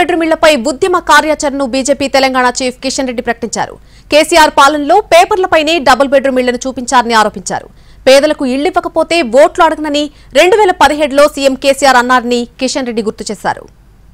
bedroom ఇళ్లపై ఉద్యమ కార్యాచరణను బీజేపీ తెలంగాణ చీఫ్ కిషన్ రెడ్డి ప్రకటించారు కేసీఆర్ పాలనలో పేపర్లపైనే డబుల్ బెడ్రూమ్ ఇళ్లను చూపించారని ఆరోపించారు పేదలకు ఇళ్లివ్వకపోతే ఓట్లు అడగనని రెండు వేల పదిహేడులో సీఎం కేసీఆర్ అన్నారని కిషన్ రెడ్డి గుర్తు చేశారు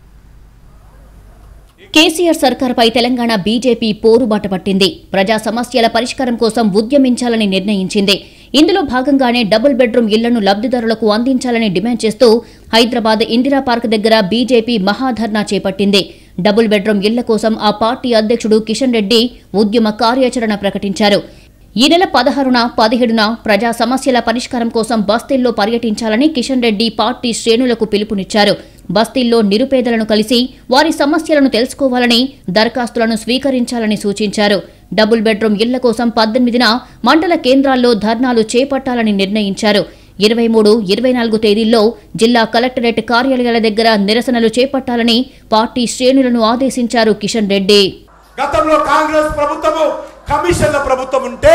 కేసీఆర్ సర్కార్పై తెలంగాణ బీజేపీ పోరుబాట పట్టింది ప్రజా సమస్యల పరిష్కారం కోసం ఉద్యమించాలని నిర్ణయించింది ఇందులో భాగంగానే డబుల్ బెడ్రూమ్ ఇళ్లను లబ్ధిదారులకు అందించాలని డిమాండ్ చేస్తూ హైదరాబాద్ ఇందిరా పార్క్ దగ్గర బీజేపీ మహాధర్నా చేపట్టింది డబుల్ బెడ్రూమ్ ఇళ్ల కోసం ఆ పార్టీ అధ్యక్షుడు కిషన్ రెడ్డి ఉద్యమ కార్యాచరణ ప్రకటించారు ఈ నెల పదహారున పదిహేడున ప్రజా సమస్యల పరిష్కారం కోసం బస్తీల్లో పర్యటించాలని కిషన్ రెడ్డి పార్టీ శ్రేణులకు పిలుపునిచ్చారు బస్తీల్లో నిరుపేదలను కలిసి వారి సమస్యలను తెలుసుకోవాలని దరఖాస్తులను స్వీకరించాలని సూచించారు డబుల్ బెడ్రూమ్ ఇళ్ల కోసం పద్దెనిమిదిన మండల కేంద్రాల్లో ధర్నాలు చేపట్టాలని నిర్ణయించారు ఇరవై మూడు ఇరవై నాలుగు తేదీల్లో జిల్లా కలెక్టరేట్ కార్యాలయాల దగ్గర నిరసనలు చేపట్టాలని పార్టీ శ్రేణులను ఆదేశించారు కిషన్ రెడ్డి గతంలో కాంగ్రెస్ ప్రభుత్వము కమిషన్ల ప్రభుత్వం ఉంటే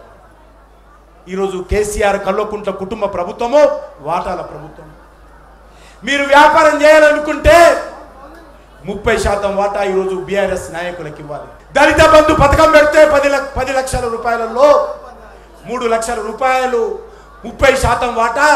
ఈరోజు కేసీఆర్ కల్వకుంట్ల కుటుంబ ప్రభుత్వము వాటాల ప్రభుత్వం మీరు వ్యాపారం చేయాలనుకుంటే ముప్పై శాతం వాటా ఈరోజు బీఆర్ఎస్ నాయకులకు ఇవ్వాలి దళిత బంధు పథకం పెడితే పది లక్ష పది లక్షల రూపాయలలో మూడు లక్షల రూపాయలు ముప్పై శాతం వాటా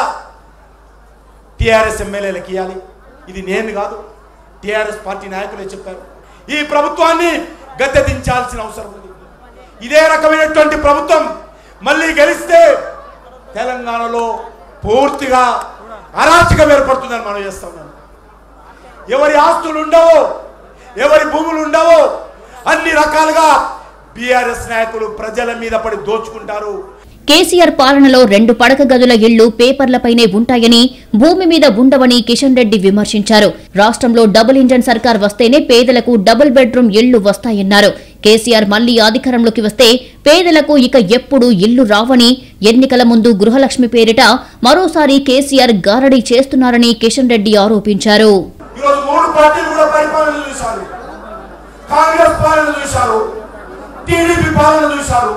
టీఆర్ఎస్ ఎమ్మెల్యేలకు ఇవ్వాలి ఇది నేను కాదు టీఆర్ఎస్ పార్టీ నాయకులే చెప్పారు ఈ ప్రభుత్వాన్ని గద్దె దించాల్సిన అవసరం ఉంది ఇదే రకమైనటువంటి ప్రభుత్వం మళ్ళీ గెలిస్తే తెలంగాణలో పూర్తిగా అరాచకం ఏర్పడుతుందని మనం చేస్తా ఉన్నాం ఎవరి ఆస్తులు ఉండవో ఎవరి భూములు ఉండవో అన్ని రకాలుగా బీఆర్ఎస్ నాయకులు ప్రజల మీద పడి దోచుకుంటారు కేసీఆర్ పాలనలో రెండు పడక గదుల ఇళ్లు పేపర్లపైనే ఉంటాయని భూమి మీద ఉండవని కిషన్ రెడ్డి విమర్శించారు రాష్ట్రంలో డబుల్ ఇంజన్ సర్కార్ వస్తేనే పేదలకు డబుల్ బెడ్రూమ్ ఇళ్లు వస్తాయన్నారు కేసీఆర్ మళ్లీ అధికారంలోకి వస్తే పేదలకు ఇక ఎప్పుడు ఇల్లు రావని ఎన్నికల ముందు గృహలక్ష్మి పేరిట మరోసారి కేసీఆర్ గారడీ చేస్తున్నారని కిషన్ రెడ్డి ఆరోపించారు ఈరోజు మూడు పార్టీలు కూడా పరిపాలన చూశారు కాంగ్రెస్ పాలన చూశారు టీడీపీ పాలన చూశారు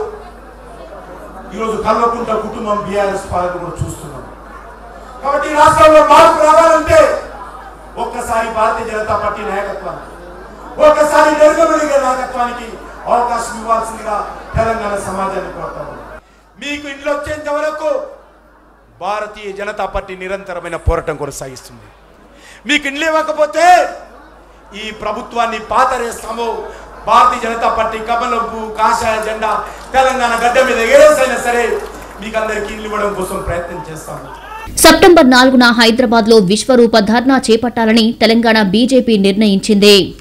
ఈరోజు కల్వకుంట కుటుంబం బీఆర్ఎస్ పాలన కూడా చూస్తున్నాం కాబట్టి ఈ రాష్ట్రంలో మార్పు రావాలంటే ఒక్కసారి భారతీయ జనతా పార్టీ నాయకత్వానికి ఒక్కసారి నిర్గమణిగా నాయకత్వానికి అవకాశం ఇవ్వాల్సిందిగా తెలంగాణ సమాజాన్ని కోరుతాము మీకు ఇంట్లో వచ్చేంత వరకు భారతీయ జనతా పార్టీ నిరంతరమైన పోరాటం కొనసాగిస్తుంది మీకు ఇండ్లు ఇవ్వకపోతే ఈ ప్రభుత్వాన్ని పాతరేస్తాము భారతీయ జనతా పార్టీ కమలం పువ్వు కాషాయ జెండా తెలంగాణ గడ్డ మీద ఏసైనా సరే మీకు అందరికీ ఇల్లు ఇవ్వడం కోసం ప్రయత్నం చేస్తాము సెప్టెంబర్ నాలుగున హైదరాబాద్లో విశ్వరూప ధర్నా చేపట్టాలని తెలంగాణ బీజేపీ నిర్ణయించింది